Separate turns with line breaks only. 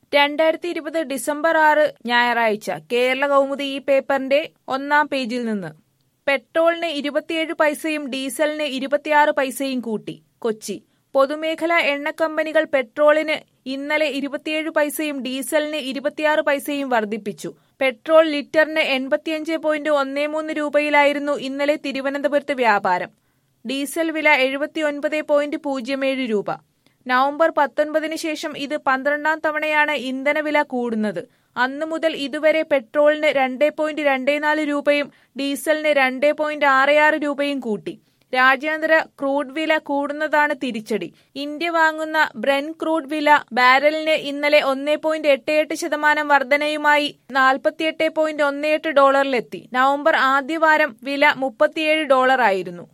രണ്ടായിരത്തി ഇരുപത് ഡിസംബർ ആറ് ഞായറാഴ്ച കേരള കൗമുദി ഈ പേപ്പറിന്റെ ഒന്നാം പേജിൽ നിന്ന് പെട്രോളിന് ഇരുപത്തിയേഴ് പൈസയും ഡീസലിന് ഇരുപത്തിയാറ് പൈസയും കൂട്ടി കൊച്ചി പൊതുമേഖലാ എണ്ണക്കമ്പനികൾ പെട്രോളിന് ഇന്നലെ ഇരുപത്തിയേഴ് പൈസയും ഡീസലിന് ഇരുപത്തിയാറ് പൈസയും വർദ്ധിപ്പിച്ചു പെട്രോൾ ലിറ്ററിന് എൺപത്തിയഞ്ച് പോയിന്റ് ഒന്നേ മൂന്ന് രൂപയിലായിരുന്നു ഇന്നലെ തിരുവനന്തപുരത്ത് വ്യാപാരം ഡീസൽ വില എഴുപത്തിയൊൻപത് പോയിന്റ് പൂജ്യം ഏഴ് രൂപ നവംബർ പത്തൊൻപതിന് ശേഷം ഇത് പന്ത്രണ്ടാം തവണയാണ് ഇന്ധനവില കൂടുന്നത് അന്നു മുതൽ ഇതുവരെ പെട്രോളിന് രണ്ട് പോയിന്റ് രണ്ട് നാല് രൂപയും ഡീസലിന് രണ്ട് പോയിന്റ് ആറ് ആറ് രൂപയും കൂട്ടി രാജ്യാന്തര ക്രൂഡ് വില കൂടുന്നതാണ് തിരിച്ചടി ഇന്ത്യ വാങ്ങുന്ന ബ്രെൻ ക്രൂഡ് വില ബാരലിന് ഇന്നലെ ഒന്നേ പോയിന്റ് എട്ട് എട്ട് ശതമാനം വർധനയുമായി നാൽപ്പത്തിയെട്ട് പോയിന്റ് ഒന്ന് എട്ട് ഡോളറിലെത്തി നവംബർ ആദ്യവാരം വില മുപ്പത്തിയേഴ് ഡോളറായിരുന്നു